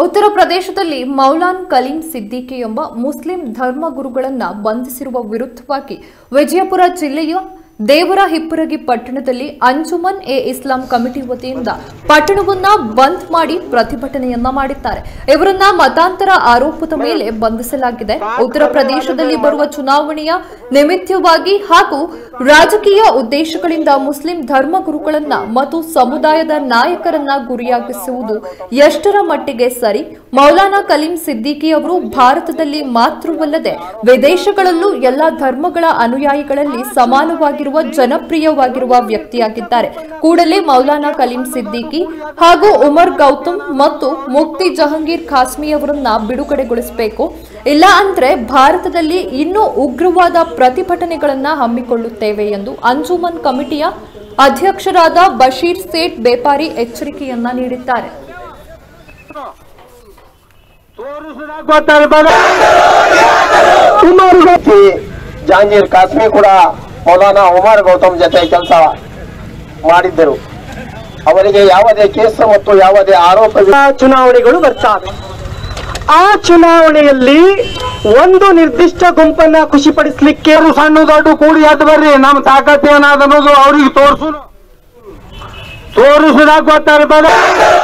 ಉತ್ತರ ಪ್ರದೇಶದಲ್ಲಿ ಮೌಲಾನ್ ಕಲೀಂ ಸಿದ್ದಿಕಿ ಎಂಬ ಮುಸ್ಲಿಂ ಧರ್ಮಗುರುಗಳನ್ನ ಬಂಧಿಸಿರುವ ವಿರುದ್ಧವಾಗಿ ವಿಜಯಪುರ ಜಿಲ್ಲೆಯ ದೇವರ ಹಿಪ್ಪರಗಿ ಪಟ್ಟಣದಲ್ಲಿ ಅಂಜುಮನ್ ಎ ಇಸ್ಲಾಂ ಕಮಿಟಿ ವತಿಯಿಂದ ಪಟ್ಟಣವನ್ನ ಬಂದ್ ಮಾಡಿ ಪ್ರತಿಭಟನೆಯನ್ನ ಮಾಡಿದ್ದಾರೆ ಇವರನ್ನ ಮತಾಂತರ ಆರೋಪದ ಮೇಲೆ ಬಂಧಿಸಲಾಗಿದೆ ಉತ್ತರ ಪ್ರದೇಶದಲ್ಲಿ ಬರುವ ಚುನಾವಣೆಯ ನಿಮಿತ್ತವಾಗಿ ಹಾಗೂ ರಾಜಕೀಯ ಉದ್ದೇಶಗಳಿಂದ ಮುಸ್ಲಿಂ ಧರ್ಮಗುರುಗಳನ್ನ ಮತ್ತು ಸಮುದಾಯದ ನಾಯಕರನ್ನ ಗುರಿಯಾಗಿಸುವುದು ಎಷ್ಟರ ಮಟ್ಟಿಗೆ ಸರಿ ಮೌಲಾನಾ ಕಲೀಂ ಸಿದ್ದಿಕಿ ಅವರು ಭಾರತದಲ್ಲಿ ಮಾತ್ರವಲ್ಲದೆ ವಿದೇಶಗಳಲ್ಲೂ ಎಲ್ಲಾ ಧರ್ಮಗಳ ಅನುಯಾಯಿಗಳಲ್ಲಿ ಸಮಾನವಾಗಿರುವ ಜನಪ್ರಿಯವಾಗಿರುವ ವ್ಯಕ್ತಿಯಾಗಿದ್ದಾರೆ ಕೂಡಲೇ ಮೌಲಾನಾ ಕಲೀಂ ಸಿದ್ದಿಕಿ ಹಾಗೂ ಉಮರ್ ಗೌತಮ್ ಮತ್ತು ಮುಕ್ತಿ ಜಹಂಗೀರ್ ಖಾಸ್ಮಿ ಅವರನ್ನ ಬಿಡುಗಡೆಗೊಳಿಸಬೇಕು ಇಲ್ಲ ಅಂದ್ರೆ ಭಾರತದಲ್ಲಿ ಇನ್ನೂ ಉಗ್ರವಾದ ಪ್ರತಿಭಟನೆಗಳನ್ನ ಹಮ್ಮಿಕೊಳ್ಳುತ್ತೇವೆ ಎಂದು ಅಂಜುಮನ್ ಕಮಿಟಿಯ ಅಧ್ಯಕ್ಷರಾದ ಬಶೀರ್ ಸೇಠ್ ಬೇಪಾರಿ ಎಚ್ಚರಿಕೆಯನ್ನ ನೀಡಿದ್ದಾರೆ ಉಮರ್ ಗೌತಿ ಜಹಾಂಗೀರ್ ಕಾಸ್ಮಿ ಕೂಡ ಮೌಲಾನಾ ಉಮರ್ ಗೌತಮ್ ಜೊತೆ ಕೆಲಸ ಮಾಡಿದ್ದರು ಅವರಿಗೆ ಯಾವುದೇ ಕೇಸು ಮತ್ತು ಯಾವುದೇ ಆರೋಪವಿಲ್ಲ ಚುನಾವಣೆಗಳು ಬರ್ತಾವೆ ಆ ಚುನಾವಣೆಯಲ್ಲಿ ಒಂದು ನಿರ್ದಿಷ್ಟ ಗುಂಪನ್ನ ಖುಷಿಪಡಿಸ್ಲಿಕ್ಕೆ ಸಣ್ಣ ದೊಡ್ಡ ಕೂಡಿ ಎದ್ದು ಬರ್ರಿ ನಮ್ ತಾಕತ್ ಏನಾದ ಅನ್ನೋದು ಅವ್ರಿಗೆ ತೋರ್ಸು ತೋರಿಸಿದಾಗ ಗೊತ್ತಾಗ್ತದೆ